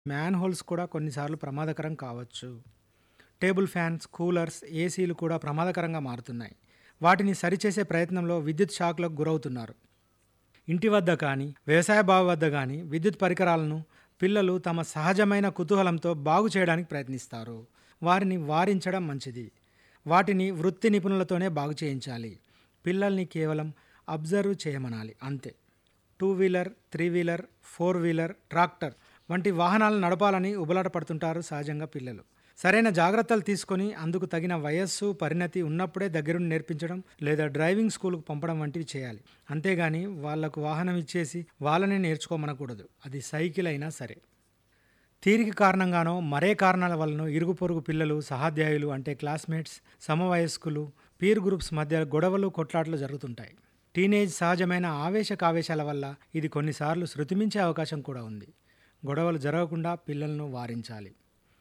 man holes కూడా కొన్నిసార్లు ప్రమాదకరం కావచ్చు టేబుల్ ఫ్యాన్స్ కూలర్స్ ఏసీలు కూడా ప్రమాదకరంగా మారుతున్నాయి వాటిని సరిచేసే ప్రయత్నంలో విద్యుత్ షాక్లకు గురవుతున్నారు ఇంటి వద్ద కానీ వ్యవసాయ బావి వద్ద కానీ విద్యుత్ పరికరాలను పిల్లలు తమ సహజమైన కుతూహలంతో బాగు చేయడానికి ప్రయత్నిస్తారు వారిని వారించడం మంచిది వాటిని వృత్తి నిపుణులతోనే బాగు చేయించాలి పిల్లల్ని కేవలం అబ్జర్వ్ చేయమనాలి అంతే two wheeler three wheeler four wheeler tractor వంటి వాహనాలను నడపాలని ఉబలాట పడుతుంటారు సహజంగా పిల్లలు సరైన జాగ్రత్తలు తీసుకొని అందుకు తగిన వయస్సు పరిణతి ఉన్నప్పుడే దగ్గరుండి నేర్పించడం లేదా డ్రైవింగ్ స్కూల్కు పంపడం వంటివి చేయాలి అంతేగాని వాళ్లకు వాహనం ఇచ్చేసి వాళ్ళనే నేర్చుకోమనకూడదు అది సైకిల్ అయినా సరే తీరిక కారణంగానో మరే కారణాల వలన ఇరుగు పొరుగు పిల్లలు సహాధ్యాయులు అంటే క్లాస్మేట్స్ సమవయస్కులు పీర్ గ్రూప్స్ మధ్య గొడవలు కొట్లాటలు జరుగుతుంటాయి టీనేజ్ సహజమైన ఆవేశ కావేశాల వల్ల ఇది కొన్నిసార్లు శృతిమించే అవకాశం కూడా ఉంది గొడవలు జరగకుండా పిల్లలను వారించాలి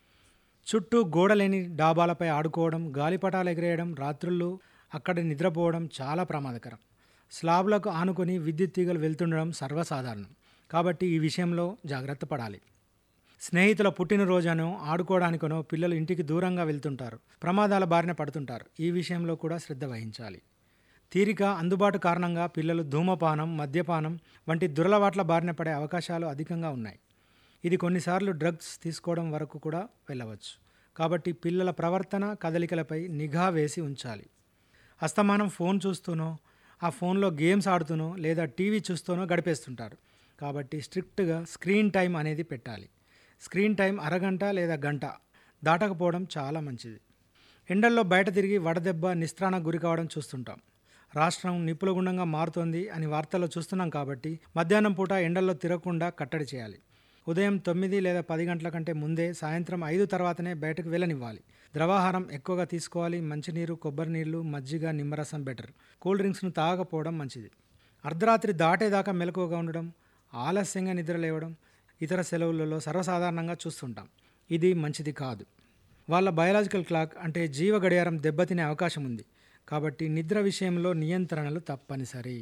చుట్టూ గోడలేని డాబాలపై ఆడుకోవడం గాలిపటాలు ఎగిరేయడం రాత్రుళ్ళు అక్కడ నిద్రపోవడం చాలా ప్రమాదకరం స్లాబ్లకు ఆనుకొని విద్యుత్ తీగలు వెళ్తుండడం సర్వసాధారణం కాబట్టి ఈ విషయంలో జాగ్రత్త పడాలి స్నేహితుల పుట్టినరోజునో ఆడుకోవడానికనో పిల్లలు ఇంటికి దూరంగా వెళ్తుంటారు ప్రమాదాల బారిన పడుతుంటారు ఈ విషయంలో కూడా శ్రద్ధ వహించాలి తీరిక అందుబాటు కారణంగా పిల్లలు ధూమపానం మద్యపానం వంటి దురలవాట్ల బారిన పడే అవకాశాలు అధికంగా ఉన్నాయి ఇది కొన్నిసార్లు డ్రగ్స్ తీసుకోవడం వరకు కూడా వెళ్ళవచ్చు కాబట్టి పిల్లల ప్రవర్తన కదలికలపై నిఘా వేసి ఉంచాలి అస్తమానం ఫోన్ చూస్తూనో ఆ ఫోన్లో గేమ్స్ ఆడుతూనో లేదా టీవీ చూస్తూనో గడిపేస్తుంటారు కాబట్టి స్ట్రిక్ట్గా స్క్రీన్ టైం అనేది పెట్టాలి స్క్రీన్ టైం అరగంట లేదా గంట దాటకపోవడం చాలా మంచిది ఎండల్లో బయట తిరిగి వడదెబ్బ నిస్త్రాణకు గురి కావడం చూస్తుంటాం రాష్ట్రం నిప్పులగుండంగా మారుతోంది అని వార్తల్లో చూస్తున్నాం కాబట్టి మధ్యాహ్నం పూట ఎండల్లో తిరగకుండా కట్టడి చేయాలి ఉదయం తొమ్మిది లేదా పది గంటల కంటే ముందే సాయంత్రం ఐదు తర్వాతనే బయటకు వెళ్ళనివ్వాలి ద్రవాహారం ఎక్కువగా తీసుకోవాలి మంచినీరు కొబ్బరి నీళ్లు మజ్జిగ నిమ్మరసం బెటర్ కూల్ డ్రింక్స్ను తాగకపోవడం మంచిది అర్ధరాత్రి దాటేదాకా మెలకువగా ఉండడం ఆలస్యంగా నిద్ర లేవడం ఇతర సెలవులలో సర్వసాధారణంగా చూస్తుంటాం ఇది మంచిది కాదు వాళ్ళ బయలాజికల్ క్లాక్ అంటే జీవ గడియారం దెబ్బతినే అవకాశం ఉంది కాబట్టి నిద్ర విషయంలో నియంత్రణలు తప్పనిసరి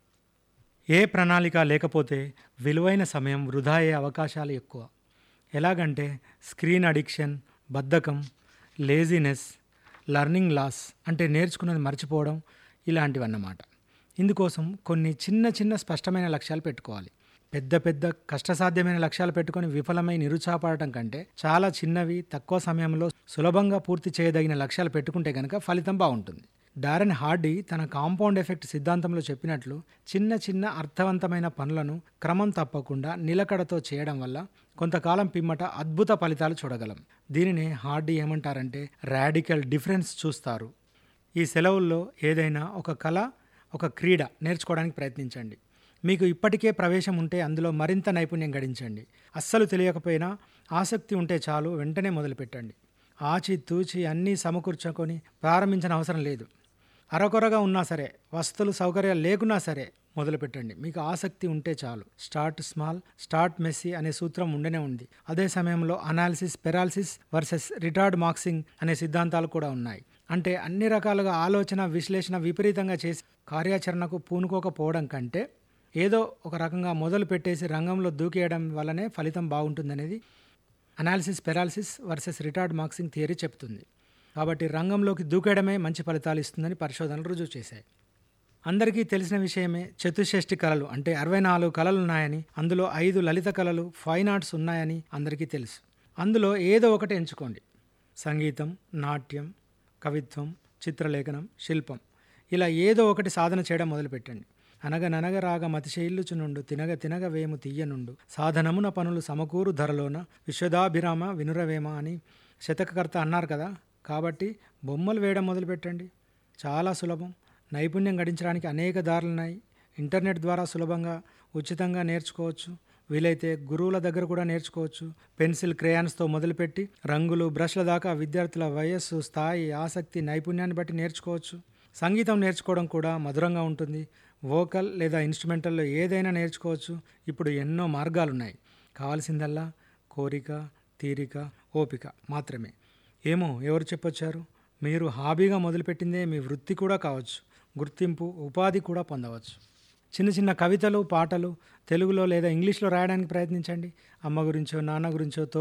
ఏ ప్రణాళిక లేకపోతే విలువైన సమయం వృధా అయ్యే అవకాశాలు ఎక్కువ ఎలాగంటే స్క్రీన్ అడిక్షన్ బద్ధకం లేజినెస్ లర్నింగ్ లాస్ అంటే నేర్చుకున్నది మర్చిపోవడం ఇలాంటివన్నమాట ఇందుకోసం కొన్ని చిన్న చిన్న స్పష్టమైన లక్ష్యాలు పెట్టుకోవాలి పెద్ద పెద్ద కష్టసాధ్యమైన లక్ష్యాలు పెట్టుకొని విఫలమై నిరుత్సాహపడటం కంటే చాలా చిన్నవి తక్కువ సమయంలో సులభంగా పూర్తి చేయదగిన లక్ష్యాలు పెట్టుకుంటే కనుక ఫలితం బాగుంటుంది డారెన్ హార్డీ తన కాంపౌండ్ ఎఫెక్ట్ సిద్ధాంతంలో చెప్పినట్లు చిన్న చిన్న అర్థవంతమైన పనులను క్రమం తప్పకుండా నిలకడతో చేయడం వల్ల కొంతకాలం పిమ్మట అద్భుత ఫలితాలు చూడగలం దీనిని హార్డీ ఏమంటారంటే రాడికల్ డిఫరెన్స్ చూస్తారు ఈ సెలవుల్లో ఏదైనా ఒక కళ ఒక క్రీడ నేర్చుకోవడానికి ప్రయత్నించండి మీకు ఇప్పటికే ప్రవేశం ఉంటే అందులో మరింత నైపుణ్యం గడించండి అస్సలు తెలియకపోయినా ఆసక్తి ఉంటే చాలు వెంటనే మొదలుపెట్టండి ఆచి తూచి అన్నీ సమకూర్చుకొని ప్రారంభించిన అవసరం లేదు అరకొరగా ఉన్నా సరే వస్తువులు సౌకర్యాలు లేకున్నా సరే మొదలుపెట్టండి మీకు ఆసక్తి ఉంటే చాలు స్టార్ట్ స్మాల్ స్టార్ట్ మెస్సీ అనే సూత్రం ఉండనే ఉంది అదే సమయంలో అనాలిసిస్ పెరాలిసిస్ వర్సెస్ రిటార్డ్ మార్క్సింగ్ అనే సిద్ధాంతాలు కూడా ఉన్నాయి అంటే అన్ని రకాలుగా ఆలోచన విశ్లేషణ విపరీతంగా చేసి కార్యాచరణకు పూనుకోకపోవడం కంటే ఏదో ఒక రకంగా మొదలు పెట్టేసి రంగంలో దూకేయడం వల్లనే ఫలితం బాగుంటుందనేది అనాలిసిస్ పెరాలిసిస్ వర్సెస్ రిటార్డ్ మార్క్సింగ్ థియరీ చెప్తుంది కాబట్టి రంగంలోకి దూకేయడమే మంచి ఫలితాలు ఇస్తుందని పరిశోధనలు రుజువు చేశాయి అందరికీ తెలిసిన విషయమే చతుషష్ఠి కళలు అంటే అరవై నాలుగు కళలు ఉన్నాయని అందులో ఐదు లలిత కళలు ఫైన్ ఆర్ట్స్ ఉన్నాయని అందరికీ తెలుసు అందులో ఏదో ఒకటి ఎంచుకోండి సంగీతం నాట్యం కవిత్వం చిత్రలేఖనం శిల్పం ఇలా ఏదో ఒకటి సాధన చేయడం మొదలుపెట్టండి అనగననగ రాగ మతిశైల్లుచునుండు తినగ తినగ వేము తీయనుండు సాధనమున పనులు సమకూరు ధరలోన విశ్వదాభిరామ వినురవేమ అని శతకకర్త అన్నారు కదా కాబట్టి బొమ్మలు వేయడం మొదలుపెట్టండి చాలా సులభం నైపుణ్యం గడించడానికి అనేక దారులున్నాయి ఇంటర్నెట్ ద్వారా సులభంగా ఉచితంగా నేర్చుకోవచ్చు వీలైతే గురువుల దగ్గర కూడా నేర్చుకోవచ్చు పెన్సిల్ క్రేయాన్స్తో మొదలుపెట్టి రంగులు బ్రష్ల దాకా విద్యార్థుల వయస్సు స్థాయి ఆసక్తి నైపుణ్యాన్ని బట్టి నేర్చుకోవచ్చు సంగీతం నేర్చుకోవడం కూడా మధురంగా ఉంటుంది వోకల్ లేదా ఇన్స్ట్రుమెంటల్లో ఏదైనా నేర్చుకోవచ్చు ఇప్పుడు ఎన్నో మార్గాలు ఉన్నాయి కావాల్సిందల్లా కోరిక తీరిక ఓపిక మాత్రమే ఏమో ఎవరు చెప్పొచ్చారు మీరు హాబీగా మొదలుపెట్టిందే మీ వృత్తి కూడా కావచ్చు గుర్తింపు ఉపాధి కూడా పొందవచ్చు చిన్న చిన్న కవితలు పాటలు తెలుగులో లేదా ఇంగ్లీష్లో రాయడానికి ప్రయత్నించండి అమ్మ గురించో నాన్న గురించో తో